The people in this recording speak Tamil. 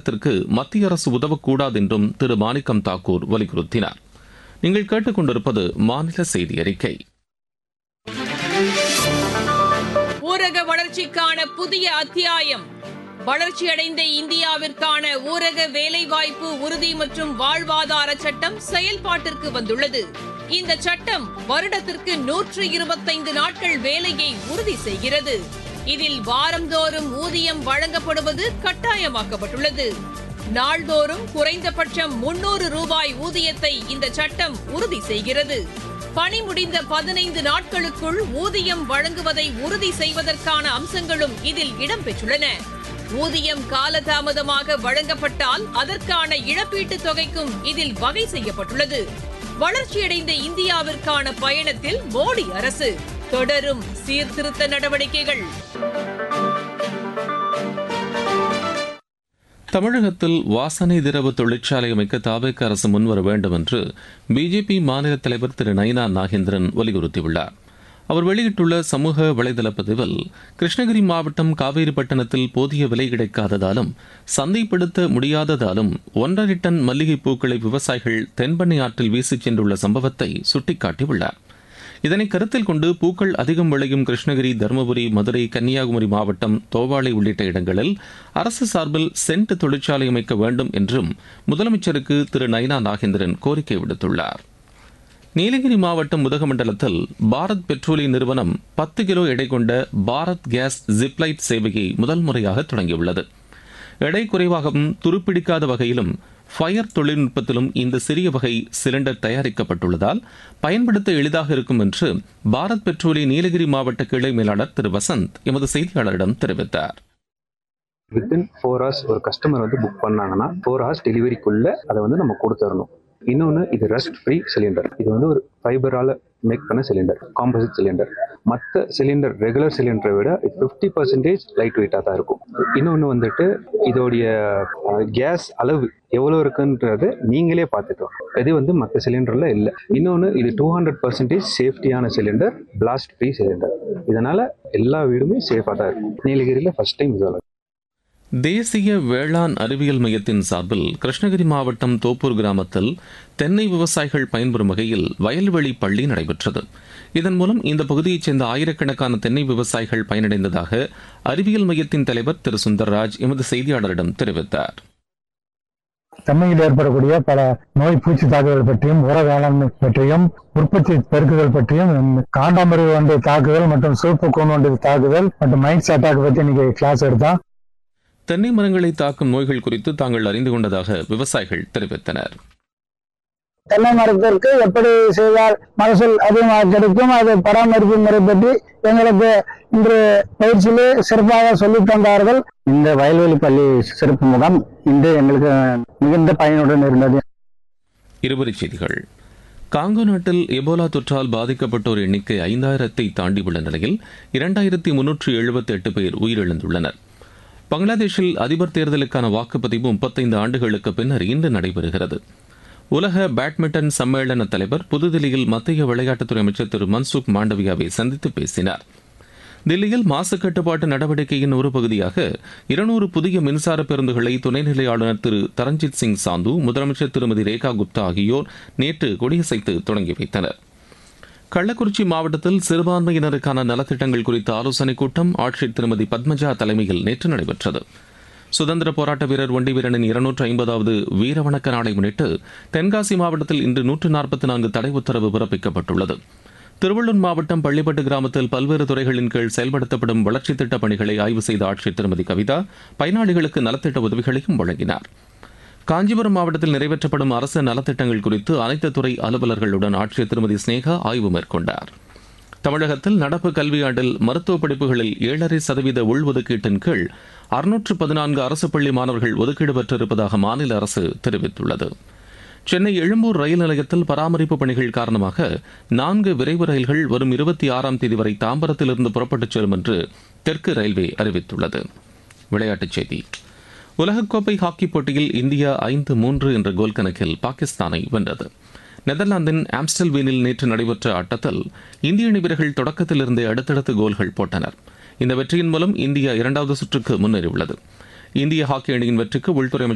தமிழகத்திற்கு மத்திய அரசு உதவக்கூடாது என்றும் திரு மாணிக்கம் தாக்கூர் வலியுறுத்தினார் நீங்கள் கேட்டுக்கொண்டிருப்பது மாநில செய்தி அறிக்கை ஊரக வளர்ச்சிக்கான புதிய அத்தியாயம் வளர்ச்சியடைந்த இந்தியாவிற்கான ஊரக வேலைவாய்ப்பு உறுதி மற்றும் வாழ்வாதார சட்டம் செயல்பாட்டிற்கு வந்துள்ளது இந்த சட்டம் வருடத்திற்கு நூற்று இருபத்தைந்து நாட்கள் வேலையை உறுதி செய்கிறது இதில் வாரந்தோறும் ஊதியம் வழங்கப்படுவது கட்டாயமாக்கப்பட்டுள்ளது நாள்தோறும் குறைந்தபட்சம் முன்னூறு ரூபாய் ஊதியத்தை இந்த சட்டம் உறுதி செய்கிறது பணி முடிந்த பதினைந்து நாட்களுக்குள் ஊதியம் வழங்குவதை உறுதி செய்வதற்கான அம்சங்களும் இதில் இடம்பெற்றுள்ளன ஊதியம் காலதாமதமாக வழங்கப்பட்டால் அதற்கான இழப்பீட்டுத் தொகைக்கும் இதில் வகை செய்யப்பட்டுள்ளது வளர்ச்சியடைந்த இந்தியாவிற்கான பயணத்தில் மோடி அரசு தொடரும் சீர்திருத்த நடவடிக்கைகள் தமிழகத்தில் வாசனை திரவ தொழிற்சாலை அமைக்க தாவேக்க அரசு முன்வர வேண்டும் என்று பிஜேபி மாநில தலைவர் திரு நயினா நாகேந்திரன் வலியுறுத்தியுள்ளார் அவர் வெளியிட்டுள்ள சமூக வலைதள பதிவில் கிருஷ்ணகிரி மாவட்டம் காவேரிப்பட்டினத்தில் போதிய விலை கிடைக்காததாலும் சந்தைப்படுத்த முடியாததாலும் ஒன்றரை டன் மல்லிகை பூக்களை விவசாயிகள் தென்பண்ணை ஆற்றில் வீசிச் சென்றுள்ள சம்பவத்தை சுட்டிக்காட்டியுள்ளார் இதனை கருத்தில் கொண்டு பூக்கள் அதிகம் விளையும் கிருஷ்ணகிரி தருமபுரி மதுரை கன்னியாகுமரி மாவட்டம் தோவாளை உள்ளிட்ட இடங்களில் அரசு சார்பில் சென்ட் தொழிற்சாலை அமைக்க வேண்டும் என்றும் முதலமைச்சருக்கு திரு நயினா நாகேந்திரன் கோரிக்கை விடுத்துள்ளார் நீலகிரி மாவட்டம் உதகமண்டலத்தில் பாரத் பெட்ரோலிய நிறுவனம் பத்து கிலோ எடை கொண்ட பாரத் கேஸ் ஜிப்லைட் சேவையை முதல் முறையாக தொடங்கியுள்ளது எடை குறைவாகவும் துருப்பிடிக்காத வகையிலும் ஃபயர் தொழில்நுட்பத்திலும் இந்த சிறிய வகை சிலிண்டர் தயாரிக்கப்பட்டுள்ளதால் பயன்படுத்த எளிதாக இருக்கும் என்று பாரத் பெட்ரோலிய நீலகிரி மாவட்ட கிளை மேலாளர் திரு வசந்த் எமது செய்தியாளரிடம் தெரிவித்தார் வித்தின் ஃபோர் ஹவர்ஸ் ஒரு கஸ்டமர் வந்து புக் பண்ணாங்கன்னா ஃபோர் ஹவர்ஸ் டெலிவரிக்குள்ள அதை வந்து நம்ம கொடுத்துடணும் இன்னொன்று இது ரஸ்ட் ஃப்ரீ சிலிண்டர் இது வந்து ஒரு ஃபைபரால மேக் பண்ண சிலிண்டர் காம்போசிட் சிலிண்டர் மற்ற சிலிண்டர் ரெகுலர் சிலிண்டரை விட ஃபிஃப்டி பர்சன்டேஜ் லைட் வெயிட்டாக தான் இருக்கும் இன்னொன்று வந்துட்டு இதோடைய கேஸ் அளவு எவ்வளோ இருக்குன்றது நீங்களே பார்த்துக்கலாம் இது வந்து மற்ற சிலிண்டரில் இல்லை இன்னொன்று இது டூ ஹண்ட்ரட் பர்சன்டேஜ் சேஃப்டியான சிலிண்டர் பிளாஸ்ட் ஃப்ரீ சிலிண்டர் இதனால எல்லா வீடுமே சேஃபாக தான் இருக்கும் நீலகிரியில் ஃபர்ஸ்ட் டைம் இது தேசிய வேளாண் அறிவியல் மையத்தின் சார்பில் கிருஷ்ணகிரி மாவட்டம் தோப்பூர் கிராமத்தில் தென்னை விவசாயிகள் பயன்பெறும் வகையில் வயல்வெளி பள்ளி நடைபெற்றது இதன் மூலம் இந்த பகுதியைச் சேர்ந்த ஆயிரக்கணக்கான தென்னை விவசாயிகள் பயனடைந்ததாக அறிவியல் மையத்தின் தலைவர் திரு சுந்தர்ராஜ் எமது செய்தியாளரிடம் தெரிவித்தார் தென்னையில் ஏற்படக்கூடிய பல நோய் பூச்சி தாக்குதல் பற்றியும் உர வேளாண்மை பற்றியும் உற்பத்தி பெருக்குதல் பற்றியும் காண்டாமிருக வண்டு தாக்குதல் மற்றும் சிவப்பு கோன் வண்டு தாக்குதல் மற்றும் மைக்ஸ் அட்டாக் பற்றி இன்னைக்கு கிளாஸ் எடுத்தோம் தென்னை மரங்களை தாக்கும் நோய்கள் குறித்து தாங்கள் அறிந்து கொண்டதாக விவசாயிகள் தெரிவித்தனர் தென்னை மரத்திற்கு எப்படி செய்தால் மகசூல் அதிகமாக கிடைக்கும் அது பராமரிப்பு முறை பற்றி எங்களுக்கு இன்று பயிற்சியிலே சிறப்பாக சொல்லித் தந்தார்கள் இந்த வயல்வெளி பள்ளி சிறப்பு முகாம் இன்று எங்களுக்கு மிகுந்த பயனுடன் இருந்தது இருவரிச் செய்திகள் காங்கோ நாட்டில் எபோலா தொற்றால் பாதிக்கப்பட்டோர் எண்ணிக்கை ஐந்தாயிரத்தை தாண்டியுள்ள நிலையில் இரண்டாயிரத்தி முன்னூற்று எழுபத்தி எட்டு பேர் உயிரிழந்துள்ளனர் பங்களாதேஷில் அதிபர் தேர்தலுக்கான வாக்குப்பதிவு முப்பத்தைந்து ஆண்டுகளுக்கு பின்னர் இன்று நடைபெறுகிறது உலக பேட்மிண்டன் சம்மேளன தலைவர் புதுதில்லியில் மத்திய விளையாட்டுத்துறை அமைச்சர் திரு மன்சுக் மாண்டவியாவை சந்தித்து பேசினார் தில்லியில் மாசு கட்டுப்பாட்டு நடவடிக்கையின் ஒரு பகுதியாக இருநூறு புதிய மின்சார பேருந்துகளை துணைநிலை ஆளுநர் திரு தரஞ்சித் சிங் சாந்து முதலமைச்சர் திருமதி ரேகா குப்தா ஆகியோர் நேற்று கொடியசைத்து தொடங்கி வைத்தனர் கள்ளக்குறிச்சி மாவட்டத்தில் சிறுபான்மையினருக்கான நலத்திட்டங்கள் குறித்த ஆலோசனைக் கூட்டம் ஆட்சியர் திருமதி பத்மஜா தலைமையில் நேற்று நடைபெற்றது சுதந்திர போராட்ட வீரர் ஒண்டி வீரனின் இருநூற்று ஐம்பதாவது வீரவணக்க நாளை முன்னிட்டு தென்காசி மாவட்டத்தில் இன்று நூற்று நாற்பத்தி நான்கு தடை உத்தரவு பிறப்பிக்கப்பட்டுள்ளது திருவள்ளூர் மாவட்டம் பள்ளிப்பட்டு கிராமத்தில் பல்வேறு துறைகளின் கீழ் செயல்படுத்தப்படும் வளர்ச்சித் திட்டப் பணிகளை ஆய்வு செய்த ஆட்சியர் திருமதி கவிதா பயனாளிகளுக்கு நலத்திட்ட உதவிகளையும் வழங்கினார் காஞ்சிபுரம் மாவட்டத்தில் நிறைவேற்றப்படும் அரசு நலத்திட்டங்கள் குறித்து அனைத்து துறை அலுவலர்களுடன் ஆட்சியர் திருமதி ஸ்னேகா ஆய்வு மேற்கொண்டார் தமிழகத்தில் நடப்பு கல்வியாண்டில் மருத்துவ படிப்புகளில் ஏழரை சதவீத உள்ஒதுக்கீட்டின் கீழ் அறுநூற்று பதினான்கு அரசு பள்ளி மாணவர்கள் ஒதுக்கீடு பெற்றிருப்பதாக மாநில அரசு தெரிவித்துள்ளது சென்னை எழும்பூர் ரயில் நிலையத்தில் பராமரிப்பு பணிகள் காரணமாக நான்கு விரைவு ரயில்கள் வரும் இருபத்தி ஆறாம் தேதி வரை தாம்பரத்திலிருந்து புறப்பட்டுச் செல்லும் என்று தெற்கு ரயில்வே அறிவித்துள்ளது விளையாட்டுச் செய்தி உலகக்கோப்பை ஹாக்கி போட்டியில் இந்தியா ஐந்து மூன்று என்ற கோல் கணக்கில் பாகிஸ்தானை வென்றது நெதர்லாந்தின் ஆம்ஸ்டல்வீனில் நேற்று நடைபெற்ற ஆட்டத்தில் இந்திய அணி வீரர்கள் தொடக்கத்திலிருந்தே அடுத்தடுத்து கோல்கள் போட்டனர் இந்த வெற்றியின் மூலம் இந்தியா இரண்டாவது சுற்றுக்கு முன்னேறியுள்ளது இந்திய ஹாக்கி அணியின் வெற்றிக்கு உள்துறை